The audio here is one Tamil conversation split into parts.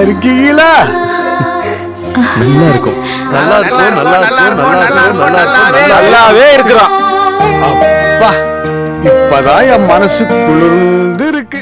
இருக்கீங்களா நல்லா இருக்கும் நல்லா இருக்கும் நல்லா இருக்கும் நல்லா இருக்கும் நல்லா இருக்கும் நல்லாவே இருக்கிறான் அப்பா இப்பதான் என் மனசு குளிர்ந்து இருக்கு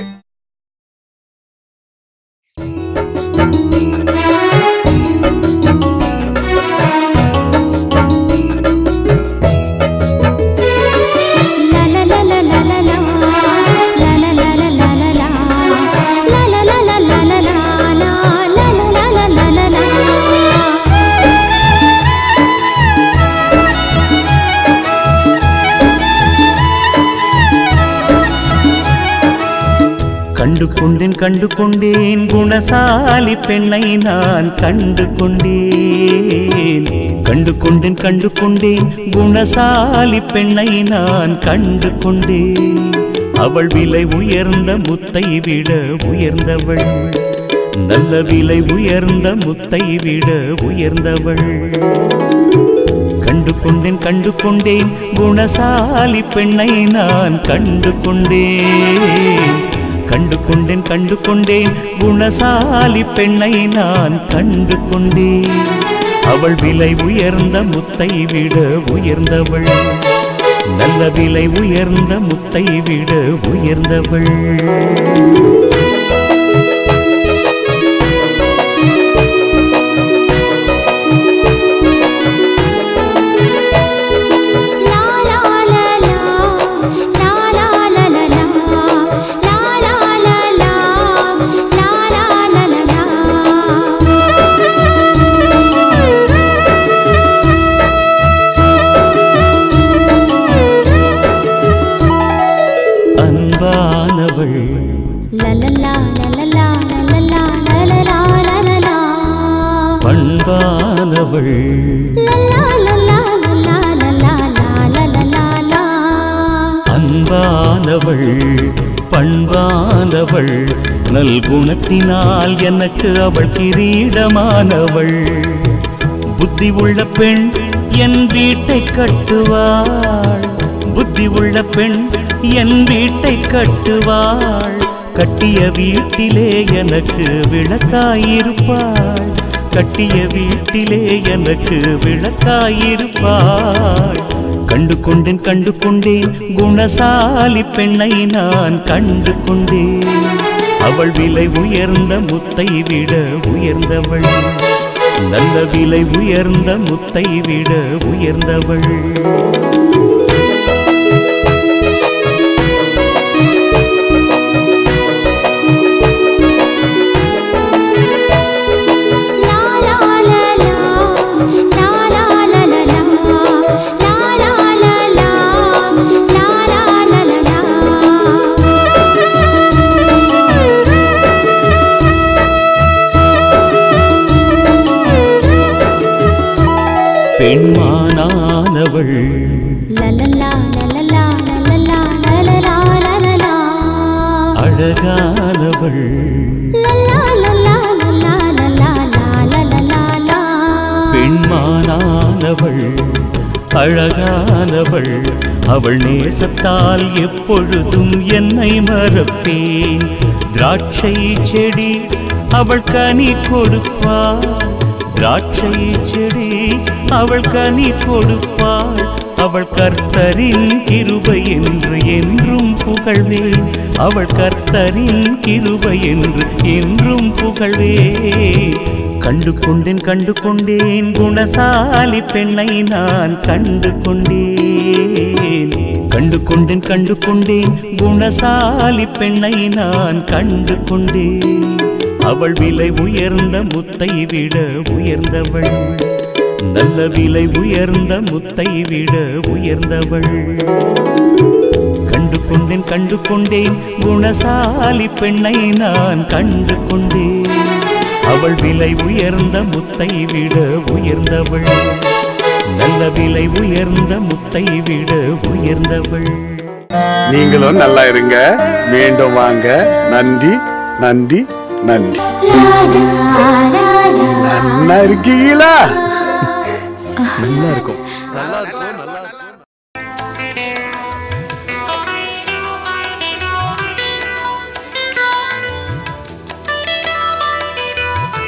கண்டு கொண்டேன் கண்டு கொண்டேன் குணசாலி பெண்ணை நான் கண்டு கொண்டேன் கண்டு கொண்டேன் கண்டு கொண்டேன் குணசாலி பெண்ணை நான் கண்டு கொண்டேன் அவள் விலை உயர்ந்த முத்தை விட உயர்ந்தவள் நல்ல விலை உயர்ந்த முத்தை விட உயர்ந்தவள் கண்டு கொண்டேன் கண்டு கொண்டேன் குணசாலி பெண்ணை நான் கண்டு கொண்டேன் கண்டு கொண்டேன் கண்டு கொண்டேன் குணசாலி பெண்ணை நான் கண்டு கொண்டேன் அவள் விலை உயர்ந்த முத்தை விட உயர்ந்தவள் நல்ல விலை உயர்ந்த முத்தை விட உயர்ந்தவள் அன்பானவள் பண்பானவள் அன்பானவள் பண்பானவள் நல்குணத்தினால் எனக்கு அவள் கிரீடமானவள் புத்தி உள்ள பெண் என் வீட்டை கட்டுவாள் புத்தி உள்ள பெண் என் வீட்டை கட்டுவாள் கட்டிய வீட்டிலே எனக்கு விளக்காயிருப்பாள் கட்டிய வீட்டிலே எனக்கு விளக்காயிருப்பாள் கண்டு கொண்டேன் கண்டு கொண்டேன் குணசாலி பெண்ணை நான் கண்டு கொண்டேன் அவள் விலை உயர்ந்த முத்தை விட உயர்ந்தவள் நல்ல விலை உயர்ந்த முத்தை விட உயர்ந்தவள் பெண்மானானவள் அழகானவள் பெண்மானானவள் அழகானவள் அவள் நேசத்தால் எப்பொழுதும் என்னை மறப்பேன் திராட்சை செடி அவள் கனி கொடுப்பாள் திராட்சை செடி அவள் கனி கொடுப்பாள் அவள் கர்த்தரின் கிருபை என்று என்றும் புகழ்வேன் அவள் கர்த்தரின் கிருபை என்று என்றும் புகழ்வேன் கண்டு கொண்டேன் கண்டு கொண்டேன் குணசாலி பெண்ணை நான் கண்டு கொண்டேன் கண்டு கொண்டேன் கண்டு கொண்டேன் குணசாலி பெண்ணை நான் கண்டு கொண்டேன் அவள் விலை உயர்ந்த முத்தை விட உயர்ந்தவள் நல்ல விலை உயர்ந்த முத்தை விட உயர்ந்தவள் கண்டு கொண்டேன் கண்டு கொண்டேன் குணசாலி பெண்ணை நான் கண்டு கொண்டேன் அவள் விலை உயர்ந்த முத்தை விட உயர்ந்தவள் நல்ல விலை உயர்ந்த முத்தை விட உயர்ந்தவள் நீங்களும் நல்லா இருங்க மீண்டும் வாங்க நன்றி நன்றி நன்றி நல்லா இருக்கீங்களா நல்லா இருக்கும் நல்லா இருக்கும் நல்லா இருக்கும் ஆ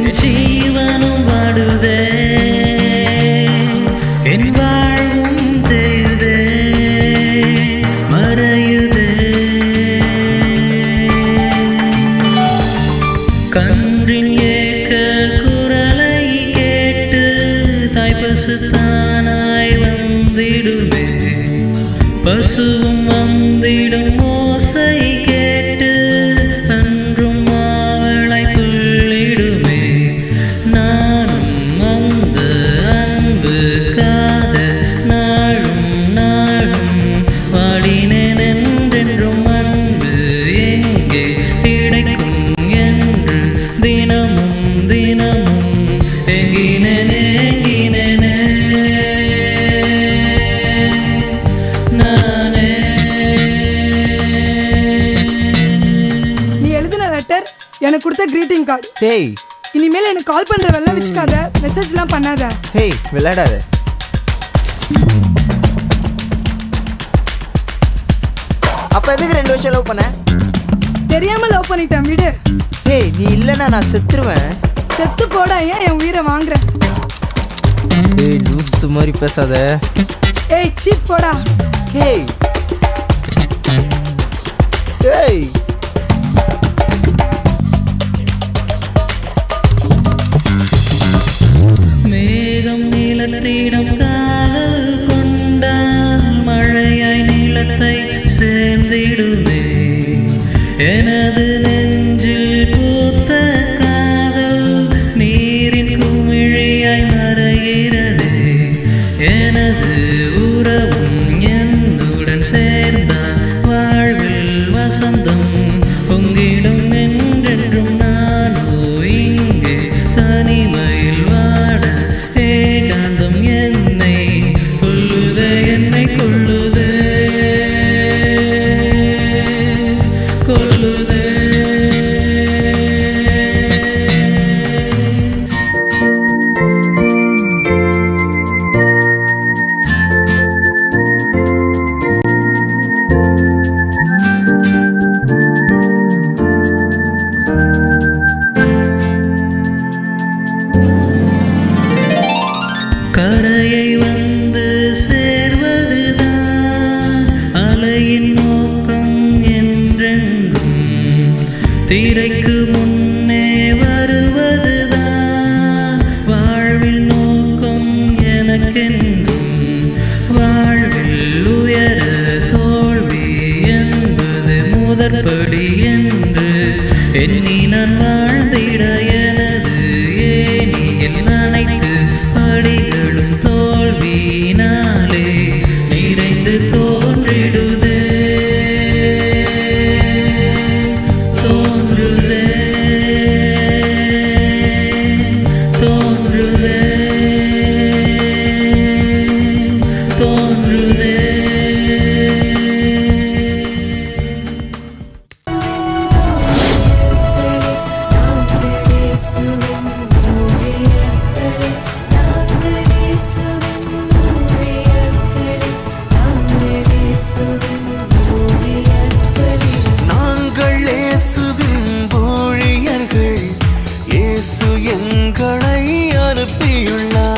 என் ஜீவனும் வாடுதே என் வாழ்வும் தேயுதே மறையுதே கன்றின் ஏக்க குரலை கேட்டு தாய்ப்பசு தானாய் வந்திடுமே பசுவும் வந்திடும் ஓசை கேட்டு அன்றும் அவளை துள்ளிடுமே நானும் அந்த அன்புக்காக நாளும் நாளும் வாடினேன் என்றென்றும் அன்பு எங்கே கிடைக்கும் என்று தினமும் தினமும் எங்கினேன் எங்கினேனே நானே நீ எழுதின லெட்டர் எனக்கு கொடுத்த greeting கார்டு டேய் இனிமேல் எனக்கு கால் பண்ற வெள்ளம் வச்சுக்காத மெசேஜ்லாம் பண்ணாத ஹேய் விளையாடாத அப்ப எதுக்கு ரெண்டு வருஷம் லவ் பண்ண தெரியாம லவ் பண்ணிட்டேன் விடு ஹேய் நீ இல்லைன்னா நான் செத்துருவேன் செத்து போடா ஏன் என் உயிரை வாங்குற ஏய் லூசு மாதிரி பேசாத ஏய் சீப் போடா ஹேய் ஏய் மேகம் நீலத்திடம் காதல் கொண்டால் மழையாய் நீளத்தை சேர்ந்திடுமே எனது நெஞ்சில் பூத்த காதல் நீரின் குமிழியாய் மறைகிறதே எனது உறவும் என்னுடன் சேர்ந்தால் வாழ்வில் வசந்தம் பொங்கிடும் என்றென்றும் நானோ இங்கே தனிமையில் வாட ஏகாந்தம் என்னை கொல்லுதே என்னை கொல்லுதே கொல்லுதே கரையை வந்து சேர்வதுதான் அலையின் நோக்கம் என்றென்றும் திரைக்கு முன்னே வருவதுதான் வாழ்வில் நோக்கம் எனக்கென்றும் வாழ்வில் உயர தோல்வி என்பது முதற்படி என்று எண்ணி நான் வாழ்ந்திட எனது ஏனியில் அனைத்து படிகளும் தோல்வியினாலே நிறைந்து தோன்றிடுதே தோன்றுதே தோன்றுதே தோன்றுதே நாங்கள் இயேசுவின் ஊழியர்கள் இயேசு எங்களை அனுப்பியுள்ளார்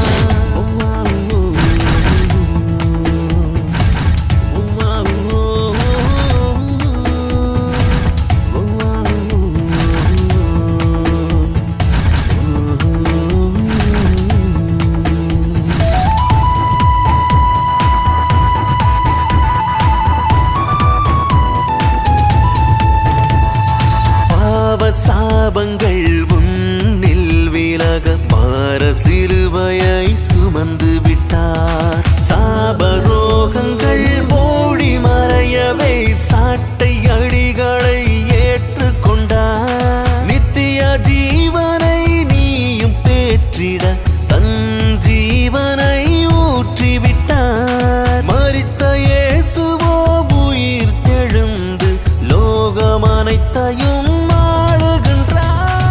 பாவ சாபங்கள் உன்னில் விலக பார சிறுவையை சுமந்து விட்டார் சாபரோகங்கள் ஓடி மறையவே சாட்டை அடிகளை ஏற்றுக்கொண்டார் நித்திய ஜீவனை நீயும் பேற்றிட தன் ஜீவனை ஊற்றிவிட்டார் மரித்த இயேசுவோ உயிர் தெழுந்து லோகம் அனைத்தையும் ஆளுகின்றார்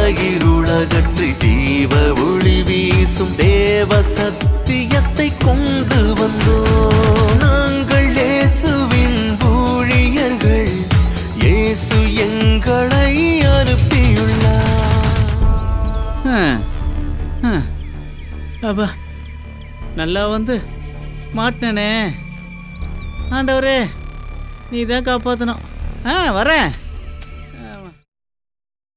இருளகற்றி தீவ ஒளி வீசும் தேவ சத்தியத்தை கொண்டு வந்தோம் நாங்கள் இயேசுவின் ஊழியர்கள் இயேசு எங்களை அனுப்பியுள்ளார் அப்பா நல்லா வந்து மாட்டினே ஆண்டவரே நீ தான் காப்பாற்றணும் ஆ வரேன்